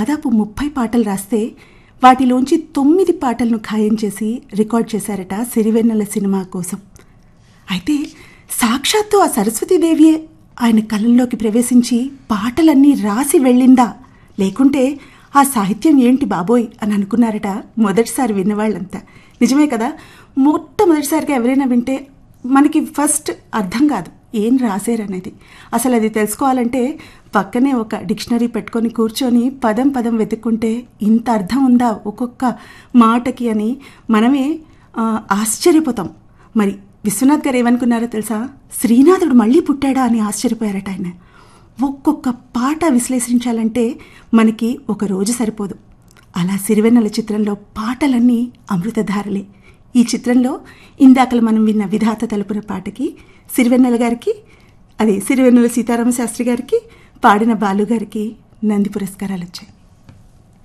దాదాపు ముప్పై పాటలు రాస్తే వాటిలోంచి తొమ్మిది పాటలను ఖాయం చేసి రికార్డ్ చేశారట సిరివెన్నెల సినిమా కోసం అయితే సాక్షాత్తు ఆ సరస్వతీదేవియే ఆయన కళ్ళల్లోకి ప్రవేశించి పాటలన్నీ రాసి వెళ్ళిందా లేకుంటే ఆ సాహిత్యం ఏంటి బాబోయ్ అని అనుకున్నారట మొదటిసారి విన్నవాళ్ళంతా నిజమే కదా మొట్టమొదటిసారిగా ఎవరైనా వింటే మనకి ఫస్ట్ అర్థం కాదు ఏం రాశారనేది అసలు అది తెలుసుకోవాలంటే పక్కనే ఒక డిక్షనరీ పెట్టుకొని కూర్చొని పదం పదం వెతుక్కుంటే ఇంత అర్థం ఉందా ఒక్కొక్క మాటకి అని మనమే ఆ, ఆశ్చర్యపోతాం మరి విశ్వనాథ్ గారు ఏమనుకున్నారో తెలుసా శ్రీనాథుడు మళ్ళీ పుట్టాడా అని ఆశ్చర్యపోయారట ఆయన ఒక్కొక్క పాట విశ్లేషించాలంటే మనకి ఒక రోజు సరిపోదు అలా సిరివెన్నెల చిత్రంలో పాటలన్నీ అమృతధారలే ఈ చిత్రంలో ఇందాకలు మనం విన్న విధాత తలుపున పాటకి సిరివెన్నెల గారికి అదే సిరివెన్నెల సీతారామ శాస్త్రి గారికి పాడిన బాలు గారికి నంది పురస్కారాలు వచ్చాయి